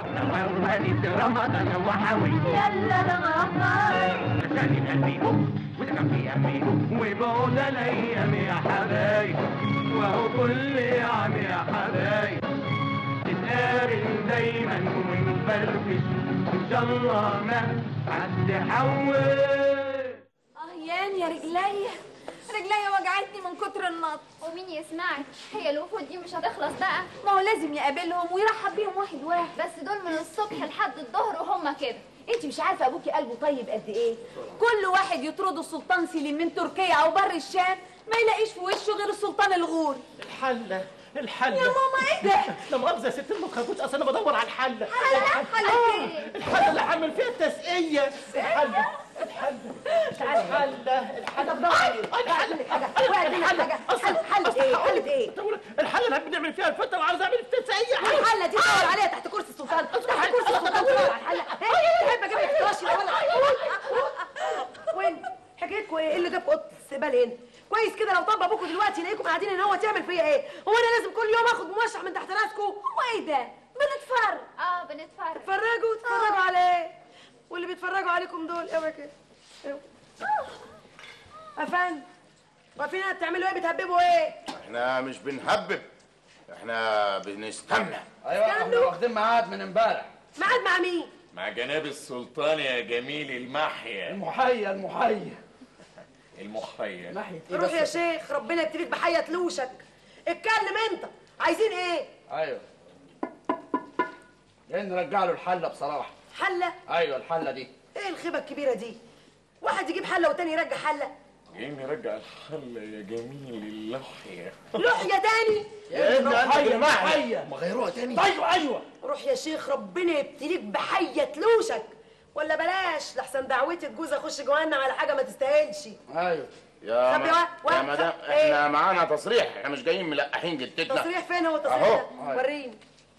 وليد رمضان وحوي يلا رمضان كان قلبي وده كان في امي وبعد الايام يا حبايب وهو كل عام يا حبايب نتقابل دايما ونفرفش ان شاء الله ما هتحول اه يان يا رجليا رجليا وجعتني من كتر النط ومين يسمعك هي الوفود دي مش هتخلص بقى ما هو لازم يقابلهم ويرحب بيهم واحد واحد بس دول من الصبح لحد الظهر وهم كده انت مش عارفه ابوكي قلبه طيب قد ايه كل واحد يطرده السلطان سليم من تركيا او بر الشام ما يلاقيش في وشه غير السلطان الغور الحلة الحلة يا ماما ايه ده لا مؤاخذة يا ست ما تخافوش اصل انا بدور على الحلة حلة حلة ايه الحلة اللي هعمل فيها التسقية الحلة الحلة الحلة الحلة حلة ايه حلة ايه الحلة اللي بنعمل فيها الفتة وعاوز اعمل التسقية الحلة دي دور عليها تحت كرسي السلطان تحت كرسي السلطان دور على الحلة ايه تحب اجيب لك فراشي يا ولد وين حكايتكم ايه إيه اللي جابكم اوضه الاستقبال هنا كويس كده لو طب ابوكم دلوقتي يلاقيكم قاعدين هنا هو تعمل فيا ايه هو انا لازم كل يوم اخد موشح من تحت راسكم هو ايه ده بنتفرج اه بنتفرج اتفرجوا اتفرجوا على ايه واللي بيتفرجوا عليكم دول اوعى كده اوعى. افندم واقفين هنا بتعملوا ايه بتهببوا ايه احنا مش بنهبب احنا بنستنى ايوه احنا استنوا. واخدين ميعاد من امبارح ميعاد مع مين مع جناب السلطان يا جميل المحيا المحيا المحيا المحيا ناحية ايه روح يا بس شيخ ربنا يبتليك بحية لوشك اتكلم انت عايزين ايه ايوه جايين نرجع له الحلة بصراحة حلة ايوه الحلة دي ايه الخيبة الكبيرة دي واحد يجيب حلة والتاني يرجع حلة جايين نرجع الحلة يا جميل اللحية لحية تاني يا ابني المحيا المحيا ما غيروها تاني ايوه ايوه روح يا شيخ ربنا يبتليك بحية لوشك ولا بلاش لحسن دعوتي تجوز اخش جهنم على حاجة ما تستاهلش ايوه يا طب يا ما... وا- يا وا- مدام ايه؟ احنا معانا تصريح احنا مش جايين ملقحين جتتنا تصريح فين هو التصريح أهو. ده وريني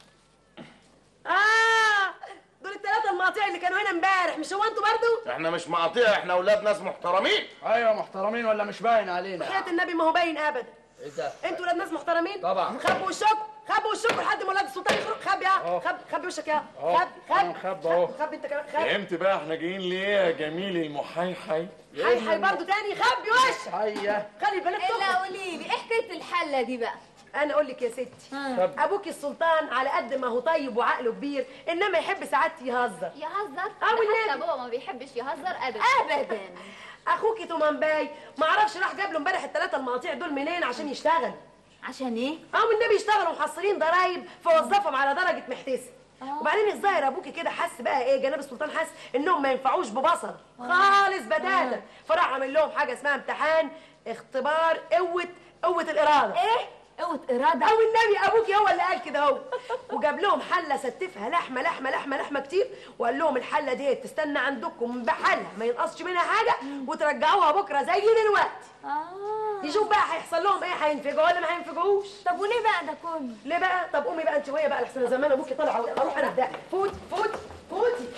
اه دول الثلاثة المقاطيع اللي كانوا هنا امبارح مش هو انتوا برضو احنا مش مقاطيع احنا اولاد ناس محترمين ايوه محترمين ولا مش باين علينا حياة النبي ما هو باين ابدا ايه ده انتوا ولاد ناس محترمين طبعا. خبوا وشكم خبوا وشكم لحد ما ولاد السلطان يخرج خبي يا خبي خبي وشك يا أهو. خبي أنا خبي مخبي أهو. خبي انت كمان خبي فهمت بقى احنا جايين ليه يا جميل المحيحي حي حي برضه تاني خبي وشك حيا خلي البنات الا تخرج قولي لي ايه حكايه الحله دي بقى انا اقول لك يا ستي ابوك السلطان على قد ما هو طيب وعقله كبير انما يحب ساعات يهزر يهزر آه، ده والنبي. حتى بابا ما بيحبش يهزر ابدا ابدا اخوكي تومان باي ما اعرفش راح جاب له امبارح الثلاثه المقاطيع دول منين عشان يشتغل عشان ايه اه والنبي يشتغلوا محصلين ضرايب فوظفهم على درجه محتسب وبعدين الظاهر ابوكي كده حس بقى ايه جناب السلطان حس انهم ما ينفعوش ببصر خالص بتاتا فراح عامل لهم حاجه اسمها امتحان اختبار قوه قوه الاراده ايه قوه اراده او النبي ابوكي هو اللي قال كده هو وجاب لهم حله ستفها لحمه لحمه لحمه لحمه كتير وقال لهم الحله دي تستنى عندكم بحالها ما ينقصش منها حاجه وترجعوها بكره زي دلوقتي اه يشوف بقى هيحصل لهم ايه هينفجوا ولا ما هينفجوش طب وليه بقى ده كله ليه بقى طب قومي بقى انت وهي بقى لحسن زمان ابوكي طالع اروح انا ابدا فوت فوت فوتي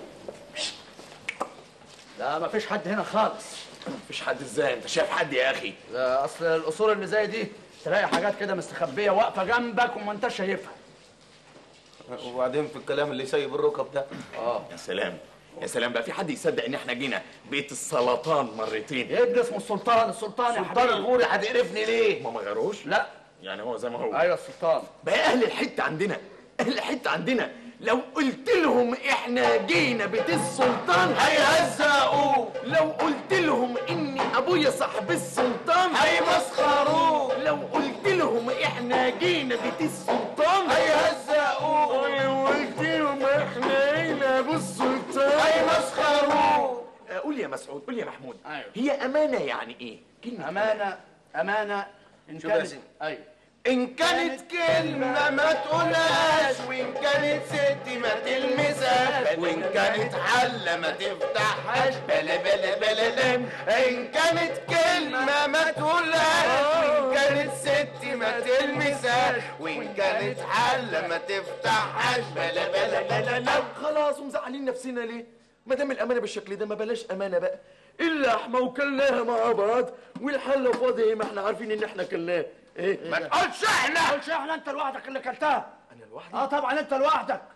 لا مفيش حد هنا خالص مفيش حد ازاي انت شايف حد يا اخي ده اصل الاصول اللي زي دي تلاقي حاجات كده مستخبيه واقفه جنبك وما انتش شايفها وبعدين في الكلام اللي سايب الركب ده اه يا سلام يا سلام بقى في حد يصدق ان احنا جينا بيت السلطان مرتين يا ابني اسمه السلطان السلطان يا سلطان حبيبي الغوري هتقرفني ليه ما ما غيروش لا يعني هو زي ما هو ايوه السلطان بقى اهل الحته عندنا اهل الحته عندنا لو قلت لهم احنا جينا بيت السلطان هيهزقوا لو قلت لهم اني ابويا صاحب السلطان هيمسخروه لو قلت لهم احنا جينا بيت السلطان هيهزقوا لو قلت لهم احنا جينا ابو السلطان هيمسخروه قول يا مسعود قول يا محمود أيوة. هي امانه يعني ايه كلمه امانه امانه ان شوف يا كانت سيدي. ايوه ان كانت كلمة ما تقولهاش وان كانت ست ما تلمسهاش وان كانت حلة ما تفتحهاش بلا بلا بلا لم ان كانت كلمة ما تقولهاش وان كانت ست ما تلمسهاش وان كانت حلة ما تفتحهاش بلا بلا بلا لم خلاص ومزعلين نفسنا ليه؟ ما دام الامانه بالشكل ده ما بلاش امانه بقى اللحمه وكلناها مع بعض والحله فاضيه ما احنا عارفين ان احنا كلناها ايه ما تقولش احنا قولش احنا انت لوحدك اللي كلتها انا لوحدي اه طبعا انت لوحدك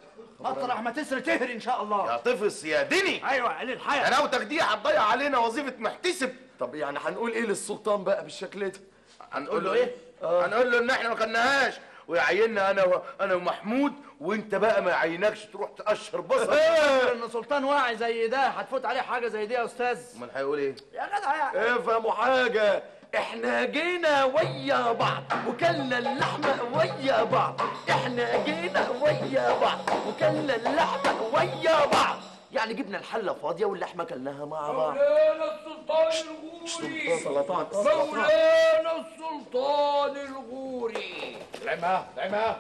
مطرح ما تسري تهري ان شاء الله يا طفس يا دني ايوه قليل الحياه حلاوتك دي هتضيع علينا وظيفه محتسب طب يعني هنقول ايه للسلطان بقى بالشكل ده هنقول له ايه؟ هنقول له ان احنا ما كناش ويعيننا انا و... انا ومحمود وانت بقى ما يعينكش تروح تقشر بصل ان سلطان واعي زي ده هتفوت عليه حاجه زي دي يا استاذ امال هيقول ايه؟ يا جدع يا افهموا حاجة احنا جينا ويا بعض وكلنا اللحمة ويا بعض احنا جينا ويا بعض وكلنا اللحمة ويا بعض يعني جبنا الحلة فاضية واللحمة كلناها مع بعض مولانا السلطان الغوري سلطان مولانا السلطان الغوري نعمة نعمة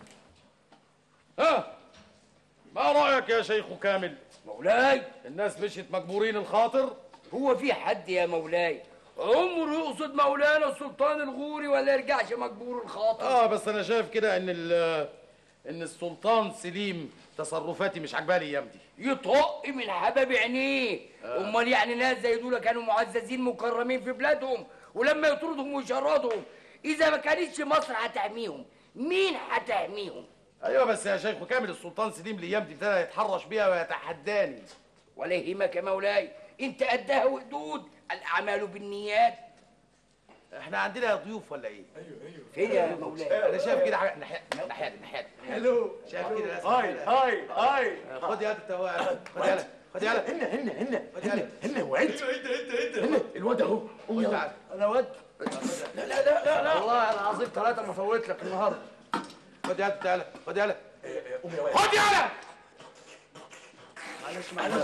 ها ما رأيك يا شيخ كامل مولاي الناس مشيت مجبورين الخاطر هو في حد يا مولاي عمره يقصد مولانا السلطان الغوري ولا يرجعش مجبور الخاطر اه بس انا شايف كده ان ال ان السلطان سليم تصرفاتي مش عجباني الايام دي يطق من حباب عينيه امال يعني ناس زي دول كانوا معززين مكرمين في بلادهم ولما يطردهم ويشردهم اذا ما كانتش مصر هتحميهم مين هتحميهم ايوه بس يا شيخ كامل السلطان سليم الايام دي ابتدى يتحرش بيها ويتحداني ولا يهمك يا مولاي انت قدها وقدود الاعمال بالنيات احنا عندنا ضيوف ولا ايه؟ فين يا مولاي انا شايف كده حاجه ناحيه ناحيه ناحيه حلو شايف كده ناس هاي هاي هاي خد يا التوالي خد يا خد يا هنا هنا هنا هنا هنا وانت هنا الواد اهو قوم يلا تعال. انا ود لا لا لا لا لا والله العظيم ثلاثه ما فوت لك النهارده خد يا تعالى خد يا قوم يا واد خد يا معلش معلش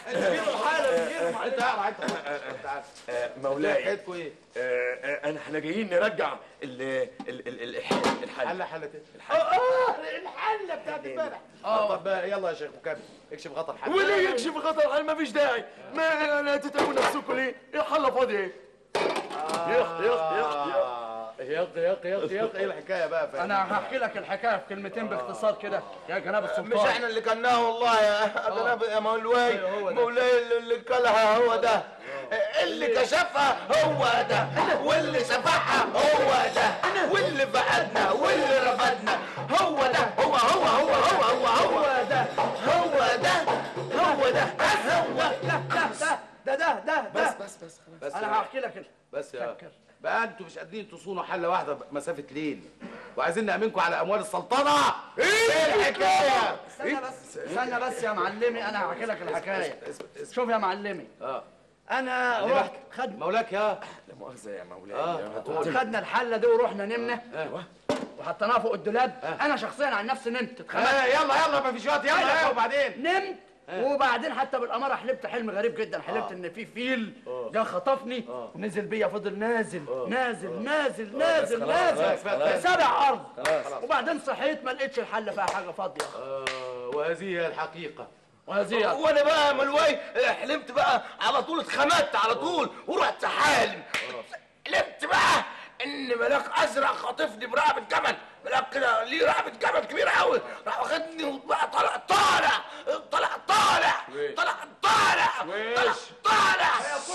انت تعال انت تعال مولاي حكايتكم ايه؟ آه، آه، انا احنا جايين نرجع ال ال ال ال الحل الحل حله حله اه اه الحله بتاعت امبارح اه طب يلا يا شيخ مكمل اكشف غطا الحله وليه يكشف غطا الحل ما فيش داعي ما لا تتعبوا نفسكم ليه الحله فاضيه ايه يخ يخ يخ يخ يق يق يق يق ايه الحكايه بقى فاهم انا هحكي لك الحكايه في كلمتين باختصار كده يا جناب مش السلطان احنا اللي كناه والله يا جناب يا مولاي مولاي اللي كلها هو ده اللي كشفها هو ده واللي سفحها هو ده واللي فقدنا واللي رفدنا هو ده هو هو هو هو هو هو ده هو ده هو ده هو ده ده ده ده بس ده بس بس خلاص بس انا يا- هحكي لك ال- بس يا بقى انتوا مش قادرين تصونوا حله واحده مسافه ليل وعايزين نامنكم على اموال السلطنه ايه الحكايه استنى بس استنى بس يا معلمي انا هحكي لك الحكايه شوف يا معلمي اه انا رحت خد مولاك يا لا مؤاخذه يا مولاي آه. هتقول خدنا الحله دي ورحنا نمنا ايوه وحطيناها فوق الدولاب انا شخصيا عن نفسي نمت اتخمدت آه يلا يلا ما فيش وقت يلا يلا وبعدين نمت وبعدين حتى بالاماره حلمت حلم غريب جدا حلمت ان في فيل جه خطفني نزل بيا فضل نازل نازل نازل نازل نازل خلاص. سبع ارض وبعدين صحيت ما لقيتش الحله فيها حاجه فاضيه آه وهذه هي الحقيقه وهذه وانا بقى يا ملواي حلمت بقى على طول اتخمدت على طول ورحت حالم حلمت بقى ان ملاك ازرق خاطفني برقبه جمل ملاك كده ليه رقبه جمل كبيره قوي راح واخدني وبقى طالع طالع طالع طالع طالع طالع طالع طالع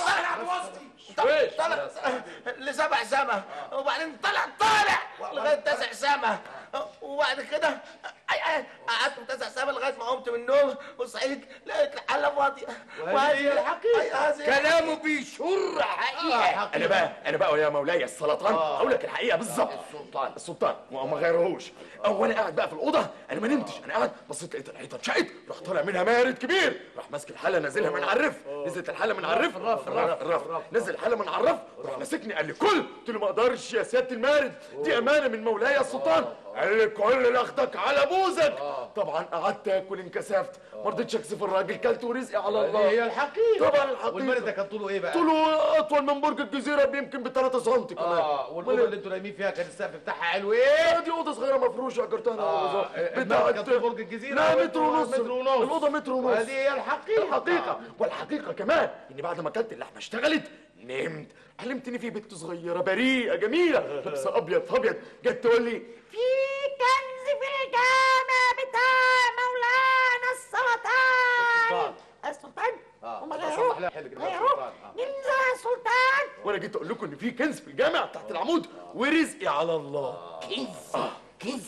طالع طالع لسبع سما وبعدين طلع طالع لغايه تسع سما وبعد كده أي- أي، قعدت تسع سما لغايه ما قمت من النوم وصحيت لقيت الحله فاضيه وهذه الحقيقة. هذه كلامه بيشر حقيقه انا بقى انا بقى يا مولاي السلطان آه. اقول لك الحقيقه بالظبط السلطان السلطان وما غيرهوش وانا قاعد بقى في الاوضه انا ما نمتش انا قاعد بصيت لقيت الحيطه اتشقت راح طالع منها مارد كبير راح ماسك الحله نازلها من على الرف نزلت الحله من على الرف الرف الرف الرف نزل الحله من على الرف وراح ماسكني قال لي كل قلت له ما اقدرش يا سياده المارد دي امانه من مولاي السلطان قال لي كل اللي اخدك على بوزك طبعا قعدت اكل انكسفت ما رضيتش اكسف الراجل كلت ورزقي على هذه الله هي الحقيقه طبعا الحقيقة. والمرد ده كان طوله ايه بقى؟ طوله اطول من برج الجزيره بيمكن ب 3 سم كمان اه والاوضه اللي انتوا نايمين فيها كان السقف بتاعها حلو ايه؟ دي اوضه صغيره مفروشه اجرتها انا آه، والله. المركز كان في برج الجزيرة لا وانتوا متر ونص متر ونص. الاوضه متر ونص وهذه هي الحقيقه الحقيقه والحقيقه كمان ان بعد ما اكلت اللحمه اشتغلت نمت حلمت ان في بنت صغيره بريئه جميله لابسه ابيض في ابيض جت تقول لي في كنز في الجامع بتاع مولانا السلطان السلطان اه امال صلح غيره لها حلو كده غيره السلطان. آه. نمزة السلطان وانا جيت اقول لكم ان في كنز في الجامع تحت العمود ورزقي على الله كنز كنز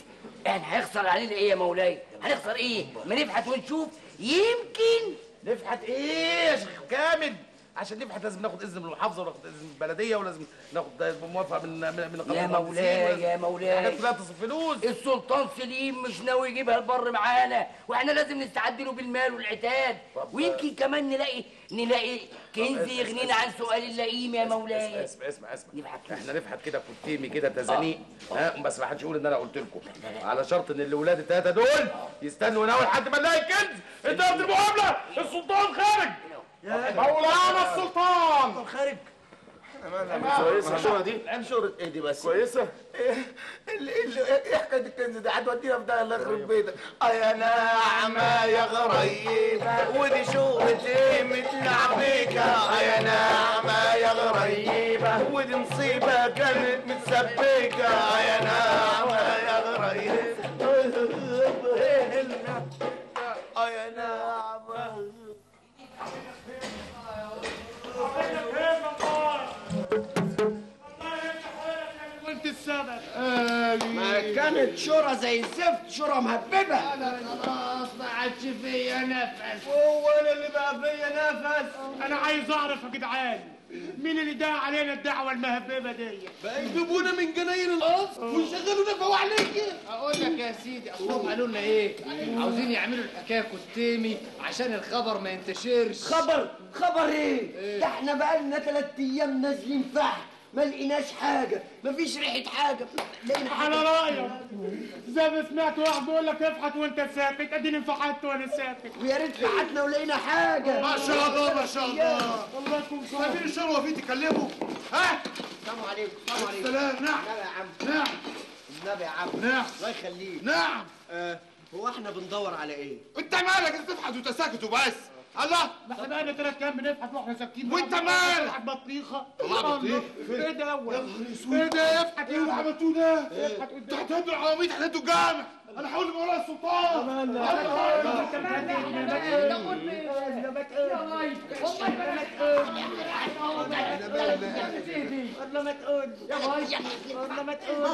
احنا هيخسر علينا ايه يا مولاي هنخسر ايه ما نبحث ونشوف يمكن نفحت ايه يا شيخ كامل عشان نفحت لازم ناخد اذن من المحافظه وناخد اذن من البلديه ولازم ناخد موافقه من من من يا قبل مولاي يا مولاي حاجات كلها تصرف فلوس السلطان سليم مش ناوي يجيبها البر معانا واحنا لازم نستعد له بالمال والعتاد ويمكن كمان نلاقي نلاقي كنز يغنينا عن سؤال اللئيم يا مولاي اسمع اسمع اسمع نبحث احنا نفحت كده كتيمي كده تزانيق ها بس ما حدش يقول ان انا قلت لكم على شرط ان الاولاد الثلاثه دول يستنوا هنا لحد ما نلاقي الكنز انتهت المقابله السلطان خارج مولانا السلطان خارج كويسه الشهره دي شهره ايه دي بس كويسه ايه ال- ال- ايه حكايه الكنز ده هتودينا في ده الله يخرب بيتك اه يا ناعمه يا غريبه ودي شهره ايه متلعبيكه اه يا ناعمه يا غريبه ودي نصيبه كانت متسبكه اه يا ناعمه يا غريبه اه يا ناعمه وانت السبب ما كانت شورى زي الزفت شورى مهببه خلاص ما عادش فيا نفس هو انا اللي بقى فيا نفس انا عايز اعرف يا جدعان مين اللي دعا علينا الدعوه المهببه دي بقى يجيبونا من جناين القصر ويشغلونا فوق عليك اقول لك يا سيدي اصلهم قالوا لنا ايه عاوزين يعملوا الحكايه كتيمي عشان الخبر ما ينتشرش خبر خبر ايه ده احنا بقالنا ثلاث ايام نازلين فحم ما لقيناش حاجه مفيش ريحه حاجه لقينا على رايك زي ما سمعت واحد بيقول لك افحت وانت ساكت اديني انفحت وانا ساكت ويا ريت فحتنا ولقينا حاجه ما شاء الله ما شاء الله الله يكون في سامعين الشروه فيه تكلموا ها السلام عليكم السلام عليكم السلام نعم النبي يا عم نعم النبي يا عم نعم الله يخليك نعم آه هو احنا بندور على ايه انت مالك انت تفحت وانت ساكت وبس الله ما احنا بقالنا ثلاث ايام بنفحت واحنا ساكتين وانت مالك؟ بنفحت بطيخه طلع بطيخ؟ ايه ده اول ايه ده افحت ايه اللي عملتوه ده؟ انتوا هتهدوا العواميد هتهدوا الجامع انا حاول مولاي السلطان والله ما تقول يا باي والله ما تقول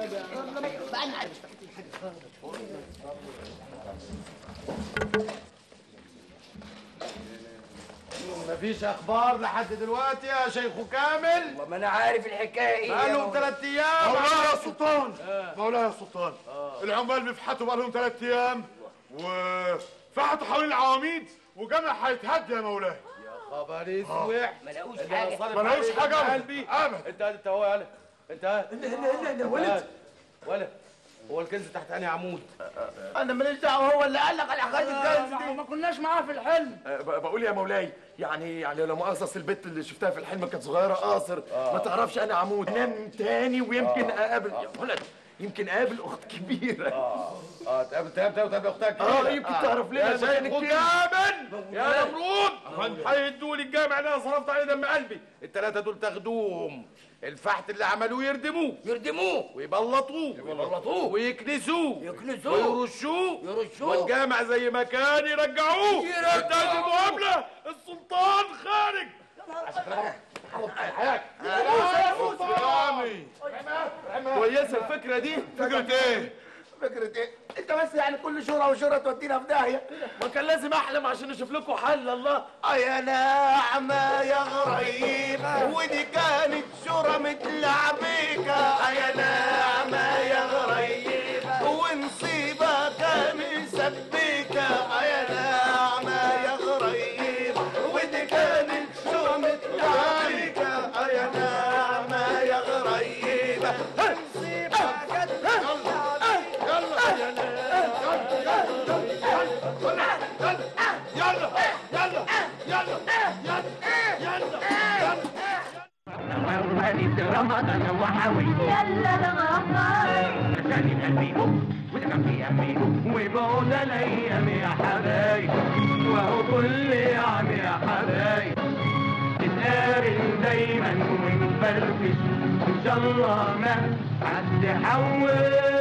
مفيش اخبار لحد دلوقتي يا شيخ كامل ما انا عارف الحكايه ايه يا بقالهم مولاي. ثلاث ايام مولاي السلطان مولاي السلطان العمال بيفحتوا بقالهم ثلاث ايام وفحتوا حوالين العواميد وجامع هيتهد يا مولاي خبر اسوح ما لقوش حاجه ما ما لقوش حاجة قلبي أبدا. انت انت هو يالا انت لا ولد ولا هو الكنز تحت انهي عمود انا ماليش دعوه هو اللي قال لك على حكايه الكنز دي ما كناش معاه في الحلم أه، ب- بقول يا مولاي يعني يعني لو مؤاخذة البت اللي شفتها في الحلم كانت صغيرة قاصر ما تعرفش انا عمود نام تاني ويمكن اقابل يا ولد يمكن اقابل اخت كبيرة اه تقابل تقابل تقابل تقابل اختك اه يمكن تعرف لنا يا مكان شيخ الكنز. كامل يا نمرود هيدوا لي الجامع اللي انا صرفت عليه دم قلبي الثلاثه دول تاخدوهم الفحت اللي عملوه يردموه يردموه ويبلطوه يبلطوه. ويكنسوه يكنسوه. ويرشوه يرشوه. والجامع زي ما كان يرجعوه يرجعوه. انتهت المقابله السلطان خارج عشان كده خلص حياك كويسة الفكرة دي فكره ايه؟ فكره ايه؟ انت بس يعني كل شهره وشهره تودينا في داهيه ما كان لازم احلم عشان اشوف لكم حل الله اه يا ناعمة يا غريبة ودي كانت شورى متلعبيكة اه يا ناعمة يا غريبة ونصيبة كان مسبيكة اه يا ناعمة يا غريبة ودي كانت شورى متلعبيكة اه يا ناعمة يا غريبة ونصيبة كانت يلا يلا ولد رمضان وحوي يلا رمضان ثاني قلبي وتنام في يمي وبعد الايام يا حبايب وهو كل عام يا حبايب نتقابل دايما ونفرفش ان شاء الله ما حد حول